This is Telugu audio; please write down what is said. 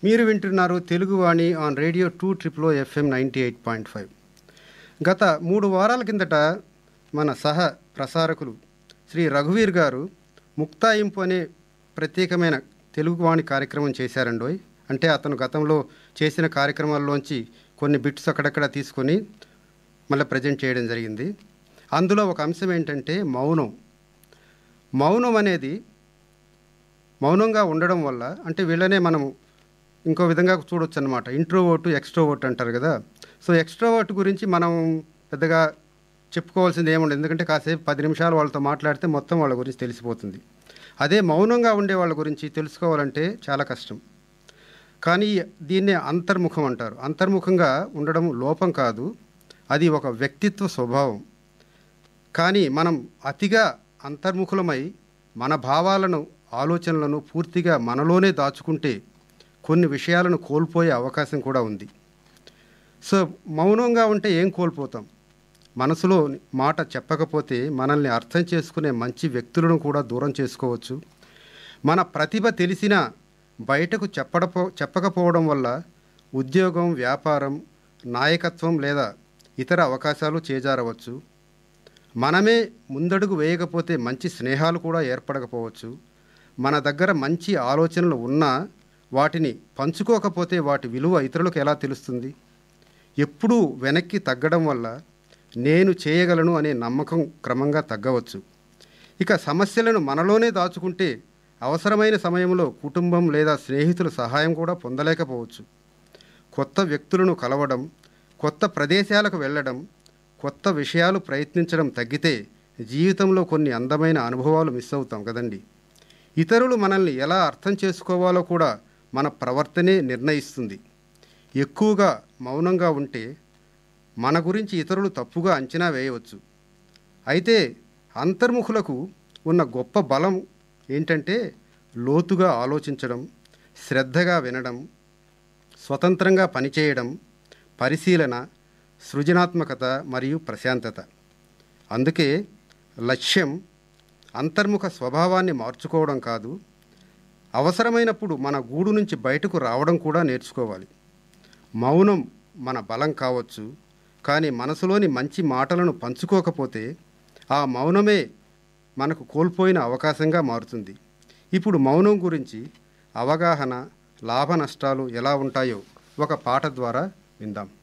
మీరు వింటున్నారు Teluguvani on radio two triple FM ninety eight point five గత మూడు వారాల కిందట మన సహ ప్రసారకులు శ్రీ రఘువీర్ గారు ముక్తాయింపు అనే ప్రత్యేకమైన తెలుగువాణి కార్యక్రమం చేశారండోయ్ అంటే అతను గతంలో చేసిన కార్యక్రమాల్లోంచి కొన్ని బిట్స్ అక్కడక్కడ తీసుకొని మళ్ళీ ప్రజెంట్ చేయడం జరిగింది అందులో ఒక అంశం ఏంటంటే మౌనం మౌనం అనేది మౌనంగా ఉండడం వల్ల అంటే వీళ్ళనే మనము ఇంకో విధంగా చూడొచ్చు అనమాట ఇంట్రోవర్టు ఎక్స్ట్రోవర్ట్ అంటారు కదా సో ఎక్స్ట్రోవర్ట్ గురించి మనం పెద్దగా చెప్పుకోవాల్సింది ఏముండదు ఎందుకంటే కాసేపు పది నిమిషాలు వాళ్ళతో మాట్లాడితే మొత్తం వాళ్ళ గురించి తెలిసిపోతుంది అదే మౌనంగా ఉండే వాళ్ళ గురించి తెలుసుకోవాలంటే చాలా కష్టం కానీ దీన్నే అంతర్ముఖం అంటారు అంతర్ముఖంగా ఉండడం లోపం కాదు అది ఒక వ్యక్తిత్వ స్వభావం కానీ మనం అతిగా అంతర్ముఖులమై మన భావాలను ఆలోచనలను పూర్తిగా మనలోనే దాచుకుంటే కొన్ని విషయాలను కోల్పోయే అవకాశం కూడా ఉంది సో మౌనంగా ఉంటే ఏం కోల్పోతాం మనసులో మాట చెప్పకపోతే మనల్ని అర్థం చేసుకునే మంచి వ్యక్తులను కూడా దూరం చేసుకోవచ్చు మన ప్రతిభ తెలిసినా బయటకు చెప్పడపో చెప్పకపోవడం వల్ల ఉద్యోగం వ్యాపారం నాయకత్వం లేదా ఇతర అవకాశాలు చేజారవచ్చు మనమే ముందడుగు వేయకపోతే మంచి స్నేహాలు కూడా ఏర్పడకపోవచ్చు మన దగ్గర మంచి ఆలోచనలు ఉన్నా వాటిని పంచుకోకపోతే వాటి విలువ ఇతరులకు ఎలా తెలుస్తుంది ఎప్పుడూ వెనక్కి తగ్గడం వల్ల నేను చేయగలను అనే నమ్మకం క్రమంగా తగ్గవచ్చు ఇక సమస్యలను మనలోనే దాచుకుంటే అవసరమైన సమయంలో కుటుంబం లేదా స్నేహితుల సహాయం కూడా పొందలేకపోవచ్చు కొత్త వ్యక్తులను కలవడం కొత్త ప్రదేశాలకు వెళ్ళడం కొత్త విషయాలు ప్రయత్నించడం తగ్గితే జీవితంలో కొన్ని అందమైన అనుభవాలు మిస్ అవుతాం కదండి ఇతరులు మనల్ని ఎలా అర్థం చేసుకోవాలో కూడా మన ప్రవర్తనే నిర్ణయిస్తుంది ఎక్కువగా మౌనంగా ఉంటే మన గురించి ఇతరులు తప్పుగా అంచనా వేయవచ్చు అయితే అంతర్ముఖులకు ఉన్న గొప్ప బలం ఏంటంటే లోతుగా ఆలోచించడం శ్రద్ధగా వినడం స్వతంత్రంగా పనిచేయడం పరిశీలన సృజనాత్మకత మరియు ప్రశాంతత అందుకే లక్ష్యం అంతర్ముఖ స్వభావాన్ని మార్చుకోవడం కాదు అవసరమైనప్పుడు మన గూడు నుంచి బయటకు రావడం కూడా నేర్చుకోవాలి మౌనం మన బలం కావచ్చు కానీ మనసులోని మంచి మాటలను పంచుకోకపోతే ఆ మౌనమే మనకు కోల్పోయిన అవకాశంగా మారుతుంది ఇప్పుడు మౌనం గురించి అవగాహన లాభ నష్టాలు ఎలా ఉంటాయో ఒక పాట ద్వారా విందాం